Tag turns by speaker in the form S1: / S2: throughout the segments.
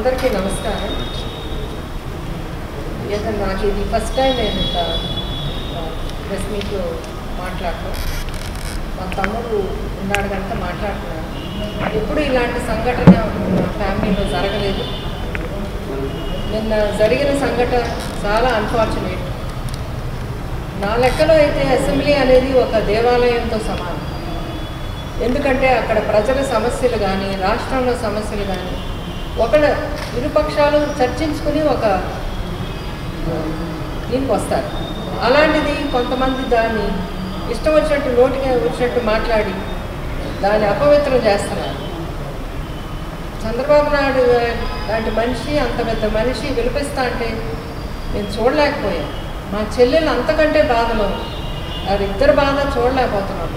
S1: అందరికీ నమస్కారం ఏదో నాకు ఇది ఫస్ట్ టైం నేను ఇంత ప్రెస్ మీట్లో మాట్లాడటం మా తమ్ముడు ఉన్నాడు కనుక మాట్లాడుతున్నాను ఎప్పుడు ఇలాంటి సంఘటన మా ఫ్యామిలీలో జరగలేదు నిన్న జరిగిన సంఘటన చాలా అన్ఫార్చునేట్ నా లెక్కలో అయితే అసెంబ్లీ అనేది ఒక దేవాలయంతో సమానం ఎందుకంటే అక్కడ ప్రజల సమస్యలు కానీ రాష్ట్రంలో సమస్యలు కానీ ఒకళ్ళ ఇరుపక్షాలు చర్చించుకుని ఒక దీనికి వస్తారు అలాంటిది కొంతమంది దాన్ని ఇష్టం వచ్చినట్టు నోటికి వచ్చినట్టు మాట్లాడి దాన్ని అపవిత్రం చేస్తున్నారు చంద్రబాబు నాయుడు లాంటి మనిషి అంత పెద్ద మనిషి విలిపిస్తా అంటే నేను చూడలేకపోయాను మా చెల్లెలు అంతకంటే బాధలో అది ఇద్దరు బాధ చూడలేకపోతున్నాను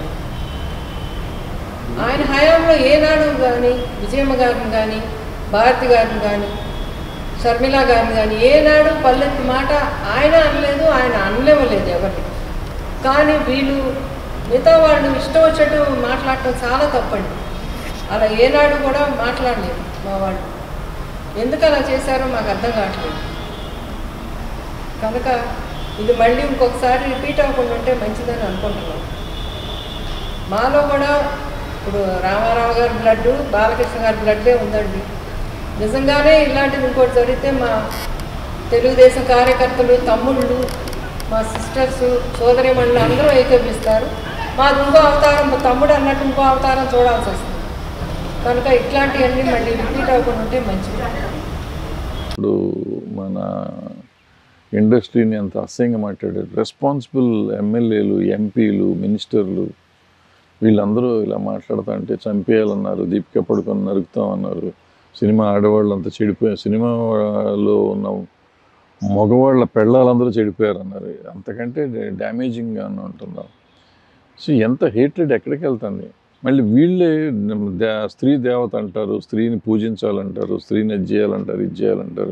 S1: ఆయన హయాంలో ఏనాడు కానీ విజయమ్మ గారిని కానీ భారతి గారిని కానీ షర్మిల గారిని కానీ ఏనాడు పల్లెత్తి మాట ఆయన అనలేదు ఆయన అనలేవలేదు ఎవరిని కానీ వీళ్ళు మిగతా వాళ్ళు ఇష్టం వచ్చేట్టు మాట్లాడటం చాలా తప్పండి అలా ఏనాడు కూడా మాట్లాడలేదు మా వాళ్ళు ఎందుకు అలా చేశారో మాకు అర్థం కావట్లేదు కనుక ఇది మళ్ళీ ఇంకొకసారి రిపీట్ అవ్వకుండా ఉంటే మంచిదని అనుకుంటున్నాం మాలో కూడా ఇప్పుడు రామారావు గారి బ్లడ్ బాలకృష్ణ గారి బ్లడ్లే ఉందండి నిజంగానే ఇలాంటిది ఇంకోటి జరిగితే మా తెలుగుదేశం కార్యకర్తలు తమ్ముళ్ళు మా సిస్టర్స్ సోదరిమణులు అందరూ ఏకీపిస్తారు మాది ఇంకో అవతారం మా తమ్ముడు అన్నట్టు ఇంకో అవతారం చూడాల్సి వస్తుంది కనుక ఇట్లాంటివన్నీ మళ్ళీ రిపీట్ అవ్వకుండా ఉంటే మంచిది
S2: ఇప్పుడు మన ఇండస్ట్రీని అంత అసహ్యంగా మాట్లాడారు రెస్పాన్సిబుల్ ఎమ్మెల్యేలు ఎంపీలు మినిస్టర్లు వీళ్ళందరూ ఇలా మాట్లాడుతా అంటే చంపేయాలన్నారు దీపిక పడుకొని నరుకుతామన్నారు సినిమా ఆడవాళ్ళు అంతా చెడిపోయారు సినిమాలో ఉన్న మగవాళ్ళ పెళ్ళాలందరూ చెడిపోయారు అన్నారు అంతకంటే డ్యామేజింగ్గా ఉంటున్నాం సో ఎంత హేట్రెడ్ ఎక్కడికి వెళ్తుంది మళ్ళీ వీళ్ళే దే- స్త్రీ దేవత అంటారు స్త్రీని పూజించాలంటారు స్త్రీని అది చేయాలంటారు ఇది చేయాలంటారు